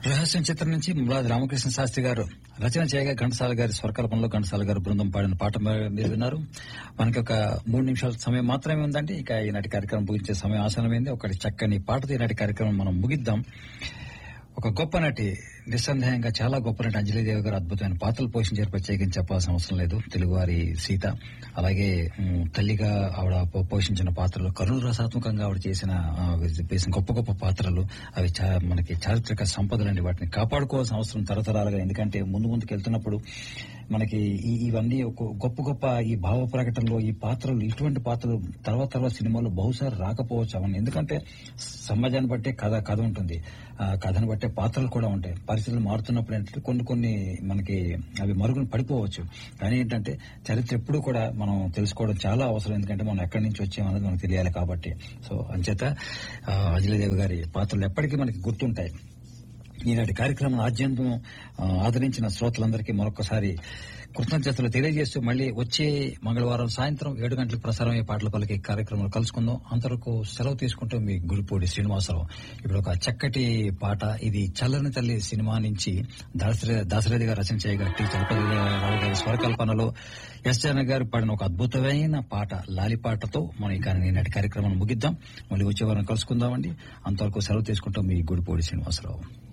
రహస్యం చిత్రం నుంచి ములాది రామకృష్ణ శాస్త్రి గారు రచన చేయగా ఘంటసాల గారి స్వరకల్పంలో ఘంటసాల గారు బృందం పాడిన పాట మీరు విన్నారు మనకి ఒక మూడు నిమిషాల సమయం మాత్రమే ఉందండి ఇక ఈనాటి కార్యక్రమం ముగించే సమయం ఆసనమైంది ఒకటి చక్కని పాటతో ఈనాటి కార్యక్రమం మనం ముగిద్దాం ఒక గొప్ప నటి నిస్సందేహంగా చాలా గొప్ప నటి అంజలిదేవి గారు అద్భుతమైన పాత్రలు పోషించారు ప్రత్యేకించి చెప్పాల్సిన అవసరం లేదు తెలుగువారి సీత అలాగే ఉమ్, తల్లిగా ఆవిడ పో- పోషించిన పాత్రలు కరుణ రసాత్మకంగా ఆవిడ చేసిన ఆ, వేసిన గొప్ప గొప్ప పాత్రలు అవి చా- మనకి చారిత్రక సంపదలండి వాటిని కాపాడుకోవాల్సిన అవసరం తరతరాలుగా ఎందుకంటే ముందు ముందుకు వెళ్తున్నప్పుడు మనకి ఈ- ఇవన్నీ ఒక గొప్ప గొప్ప ఈ భావ ప్రకటనలో ఈ పాత్రలు ఇటువంటి పాత్రలు తర్వాత తర్వాత సినిమాలో బహుశా రాకపోవచ్చు అవన్నీ ఎందుకంటే సమాజాన్ని బట్టే కథ కథ ఉంటుంది ఆ కథను బట్టే పాత్రలు కూడా ఉంటాయి పరిస్థితులు మారుతున్నప్పుడు ఏంటంటే కొన్ని కొన్ని మనకి అవి మరుగున పడిపోవచ్చు కానీ ఏంటంటే చరిత్ర ఎప్పుడూ కూడా మనం తెలుసుకోవడం చాలా అవసరం ఎందుకంటే మనం ఎక్కడి నుంచి వచ్చామన్నది మనకు తెలియాలి కాబట్టి సో అంచేత ఆ, అజలిదేవి గారి పాత్రలు ఎప్పటికీ మనకి గుర్తుంటాయి ఈనాటి కార్యక్రమం ఆద్యంతం ఆ, ఆదరించిన శ్రోతలందరికీ మరొకసారి కృతజ్ఞతలు తెలియజేస్తూ మళ్ళీ వచ్చే మంగళవారం సాయంత్రం ఏడు గంటలకు ప్రసారమయ్యే పాటల పలికి కార్యక్రమంలో కలుసుకుందాం అంతవరకు సెలవు తీసుకుంటూ మీ గుడిపూడి శ్రీనివాసరావు ఇప్పుడు ఒక చక్కటి పాట ఇది చల్లని తల్లి సినిమా నుంచి దాసరి దాసరథి గారు రచన చేయగా టి చలపతి రావు గారి స్వరకల్పనలో ఎస్ జన గారు పాడిన ఒక అద్భుతమైన పాట లాలి పాటతో మనం ఈ కానీ ఈనాటి కార్యక్రమాన్ని ముగిద్దాం మళ్ళీ వచ్చే వారం కలుసుకుందామండి అంతవరకు సెలవు తీసుకుంటాం మీ గుడిపూడి శ్రీనివాసరావు